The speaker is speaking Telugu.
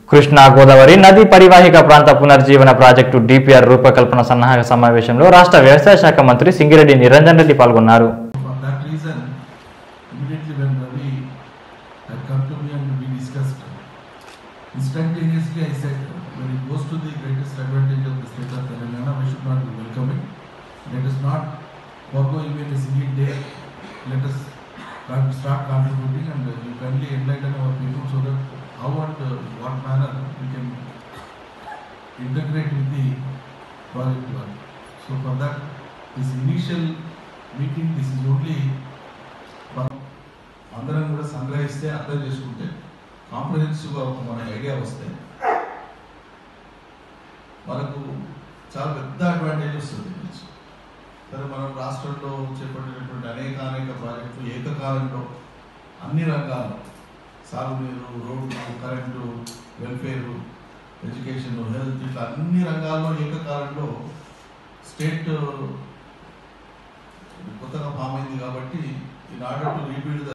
కృష్ణా గోదావరి నది పరివాహిక ప్రాంత పునర్జీవన ప్రాజెక్టు డిపిఆర్ రూపకల్పన సన్నాహక సమావేశంలో రాష్ట్ర వ్యవసాయ శాఖ మంత్రి సింగిరెడ్డి నిరంజన్ రెడ్డి పాల్గొన్నారు For that reason, immediately when Ravi had come to me and we discussed, instantaneously I said, when it goes to the greatest advantage of the state of Telangana, we should not be welcoming. Let us not forego even a single day. Let us con- start contributing and uh, you kindly enlighten our people so that how and uh, what manner we can integrate with the project work. So for that, this initial meeting this is only అందరం కూడా సంగ్రహిస్తే అర్థం చేసుకుంటే కాంప్రహెన్సివ్గా ఒక మన ఐడియా వస్తే మనకు చాలా పెద్ద అడ్వాంటేజ్ వస్తుంది దీని నుంచి. సరే మనం రాష్ట్రంలో చేపట్టినటువంటి అనేక అనేక ప్రాజెక్టులు ఏకకాలంలో అన్ని రంగాల్లో సాగునీరు రోడ్లు కరెంటు వెల్ఫేరు ఎడ్యుకేషన్ హెల్త్ ఇట్లా అన్ని రంగాల్లో ఏకకాలంలో స్టేట్ కొత్తగా ఫామ్ అయింది కాబట్టి in order to rebuild the